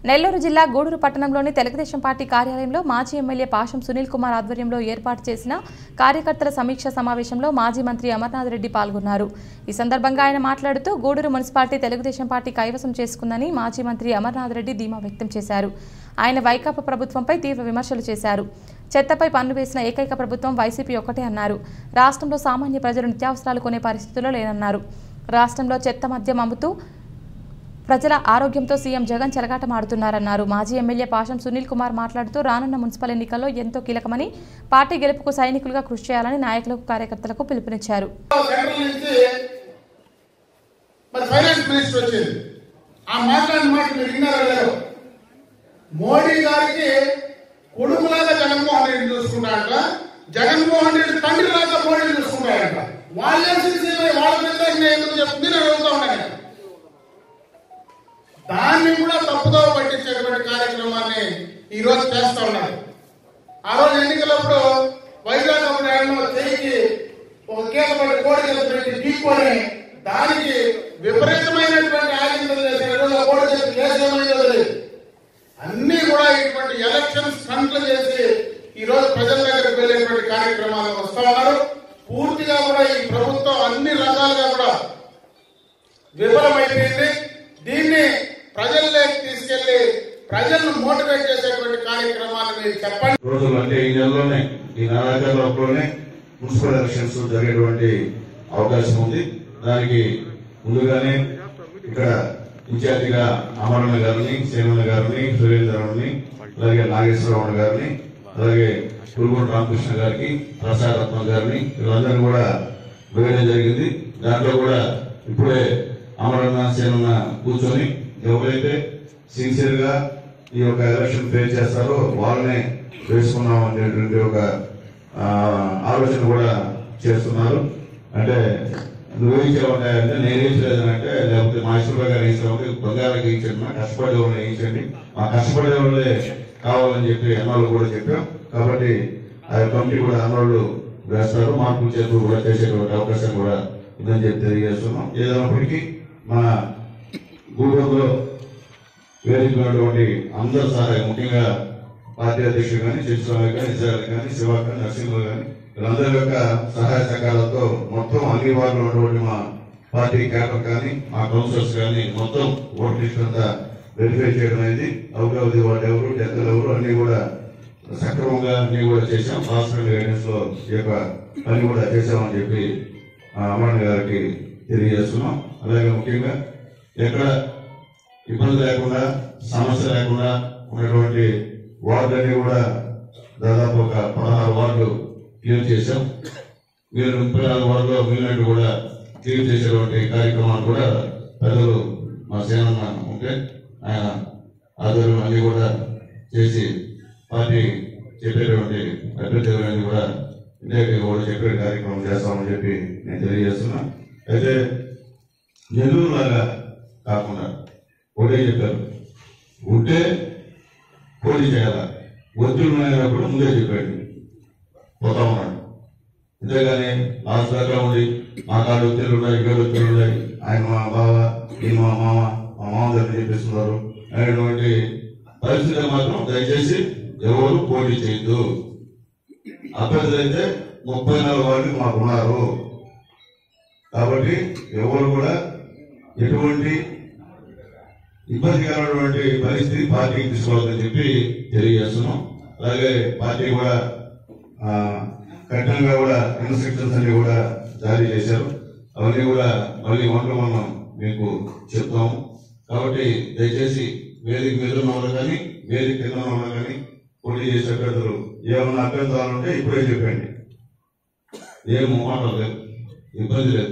నెల్లూరు జిల్లా గూడూరు పట్టణంలోని తెలుగుదేశం పార్టీ కార్యాలయంలో మాజీ ఎమ్మెల్యే పాషం సునీల్ కుమార్ ఆధ్వర్యంలో ఏర్పాటు చేసిన కార్యకర్తల సమీక్ష సమావేశంలో మాజీ మంత్రి అమర్నాథ్ రెడ్డి పాల్గొన్నారు ఈ సందర్భంగా ఆయన మాట్లాడుతూ గూడూరు మున్సిపాలిటీ తెలుగుదేశం పార్టీ కైవసం చేసుకుందని మాజీ మంత్రి అమర్నాథ్ రెడ్డి ధీమా వ్యక్తం చేశారు ఆయన వైకాపా ప్రభుత్వంపై తీవ్ర విమర్శలు చేశారు చెత్తపై పన్ను వేసిన ఏకైక ప్రభుత్వం వైసీపీ ఒక్కటే అన్నారు రాష్ట్రంలో సామాన్య ప్రజలు నిత్యావసరాలు కొనే పరిస్థితుల్లో లేనన్నారు రాష్ట్రంలో చెత్త మద్యం అమ్ముతూ ప్రజల ఆరోగ్యంతో సీఎం జగన్ చెలగాటమాడుతున్నారన్నారు మాజీ ఎమ్మెల్యే పాషం సునీల్ కుమార్ మాట్లాడుతూ రానున్న మున్సిపల్ ఎన్నికల్లో ఎంతో కీలకమని పార్టీ గెలుపుకు సైనికులుగా కృషి చేయాలని నాయకులకు కార్యకర్తలకు పిలుపునిచ్చారు సెంట్రల్ నుంచి మరి ఫైనాన్స్ మినిస్టర్ వచ్చింది ఆ మాట్లాడిన మాట మీరు విన్నారో లేదో మోడీ గారికి కొడుకులాగా జగన్మోహన్ రెడ్డి చూసుకుంటాడట జగన్మోహన్ రెడ్డి తండ్రిలాగా మోడీ చూసుకుంటాడట వాళ్ళే సిసిఐ వాళ్ళ వ్యతిరేకంగా ఎందుకు చెప్తుంది నేను అడుగుతా ఉన్నాను దాన్ని కూడా తప్పుదో పట్టించేటువంటి కార్యక్రమాన్ని ఈ రోజు చేస్తా ఉన్నారు ఆ రోజు ఎన్నికలప్పుడు వైజాగ్ అప్పుడు ఆయన చేయికి ఒక కేక పడి కోడి చేత పెట్టి ఢీకొని దానికి విపరీతమైనటువంటి ఆలోచన చేసిన రోజు ఆ కోడి చేత కేసేమైందో తెలియదు అన్ని కూడా ఇటువంటి ఎలక్షన్ స్టంట్లు చేసి ఈ రోజు ప్రజల దగ్గరికి వెళ్ళేటువంటి కార్యక్రమాలు వస్తా ఉన్నారు పూర్తిగా కూడా ఈ ప్రభుత్వం అన్ని రకాలుగా కూడా విఫలమైపోయింది దీన్ని ప్రజల్లోకి తీసుకెళ్లి ప్రజలను మోటివేట్ చేసేటువంటి కార్యక్రమాన్ని మీరు చెప్పండి రోజులు అంటే ఈ నెలలోనే ఈ నెలాఖరులోనే మున్సిపల్ ఎలక్షన్స్ జరిగేటువంటి అవకాశం ఉంది దానికి ముందుగానే ఇక్కడ ఇన్ఛార్జిగా అమరణ గారిని సేవన్న గారిని సురేంద్రని అలాగే నాగేశ్వరరావు గారిని అలాగే పురుగుడు రామకృష్ణ గారికి ప్రసాద్ రత్న గారిని వీళ్ళందరినీ కూడా వేయడం జరిగింది దాంట్లో కూడా ఇప్పుడే అమరన్న సేనన్న కూర్చొని ఎవరైతే సిన్సియర్ గా ఈ యొక్క ఎలక్షన్ ఫేస్ చేస్తారో వాళ్ళనే వేసుకున్నాం అనేటువంటి ఒక ఆ, ఆలోచన కూడా చేస్తున్నారు అంటే నువ్వు వేయించావంటే అంటే నేను వేయించలేదు అంటే లేకపోతే మా ఇష్టంగా గారు వేయించామంటే బంగారానికి వేయించండి మా కష్టపడే వాళ్ళని వేయించండి మా కష్టపడే వాళ్ళే కావాలని చెప్పి అన్నోళ్ళు కూడా చెప్పాం కాబట్టి ఆ కమిటీ కూడా అన్నోళ్ళు వేస్తారు మార్పులు చేతులు కూడా చేసేటువంటి అవకాశం కూడా ఉందని చెప్పి తెలియజేస్తున్నాం ఏదైనప్పటికీ మన గూడూరులో వేదికటువంటి అందరూ సహాయం ముఖ్యంగా పార్టీ అధ్యక్షుడు కానీ చిరుస్వామి కానీ ఇజారి కానీ శివ కానీ నరసింహ కానీ వీళ్ళందరి యొక్క సహాయ సహకారాలతో మొత్తం అన్ని వార్డులో ఉన్నటువంటి మా పార్టీ క్యాడర్ కానీ మా కౌన్సిలర్స్ కానీ మొత్తం ఓటర్ లిస్ట్ అంతా వెరిఫై చేయడం అనేది అవుట్ వాళ్ళు ఎవరు డెత్లు ఎవరు అన్ని కూడా సక్రమంగా అన్ని కూడా చేశాం హాస్పిటల్ గైడెన్స్ లో ఈ యొక్క పని కూడా చేశామని చెప్పి ఆ, అమరణ గారికి తెలియజేస్తున్నాం అలాగే ముఖ్యంగా ఎక్కడ ఇబ్బంది లేకుండా సమస్య లేకుండా ఉన్నటువంటి వార్డులన్నీ కూడా దాదాపు ఒక పదహారు వార్డులు క్లియర్ చేశాం మీరు ముప్పై నాలుగు వార్డులో మిగిలినట్టు కూడా క్లియర్ చేసేటువంటి కార్యక్రమాలు కూడా పెద్దలు మా సేనన్న ఉంటే ఆయన ఆధ్వర్యం అన్ని కూడా చేసి పార్టీ చెప్పేటువంటి అభ్యర్థులన్నీ కూడా ఇండియాకి కూడా చెప్పే కార్యక్రమం చేస్తామని చెప్పి నేను తెలియజేస్తున్నా అయితే నెల్లూరు లాగా కాకుండా ఒకటే చెప్పారు ఉంటే పోటీ చేయాల ఒత్తిడి అయినప్పుడు ముందే చెప్పాడు పోతా ఉన్నాడు అంతేగాని లాస్ట్ దాకా ఉండి మా కాడ ఒత్తిళ్ళు ఉన్నాయి ఇక్కడ ఒత్తిళ్ళు ఉన్నాయి ఆయన మా బావ ఈ మా మామ మా మామ దగ్గర చెప్పిస్తున్నారు అనేటువంటి పరిస్థితి మాత్రం దయచేసి ఎవరు పోటీ చేయొద్దు అభ్యర్థులైతే ముప్పై నాలుగు వారికి మాకు ఉన్నారు కాబట్టి ఎవరు కూడా ఎటువంటి ఇబ్బందికరమైనటువంటి పరిస్థితి పార్టీకి తీసుకోవాలని చెప్పి తెలియజేస్తున్నాం అలాగే పార్టీ కూడా ఆ, కఠినంగా కూడా ఇన్స్ట్రక్షన్స్ అన్ని కూడా జారీ చేశారు అవన్నీ కూడా మళ్ళీ వంటలు మనం మీకు చెప్తాము కాబట్టి దయచేసి వేదిక మీద ఉన్న వాళ్ళు కానీ వేదిక కింద ఉన్న వాళ్ళు కానీ పోటీ చేసే అభ్యర్థులు ఏమన్నా అభ్యంతరాలు ఉంటే ఇప్పుడే చెప్పండి ఏం మాట లేదు ఇబ్బంది లేదు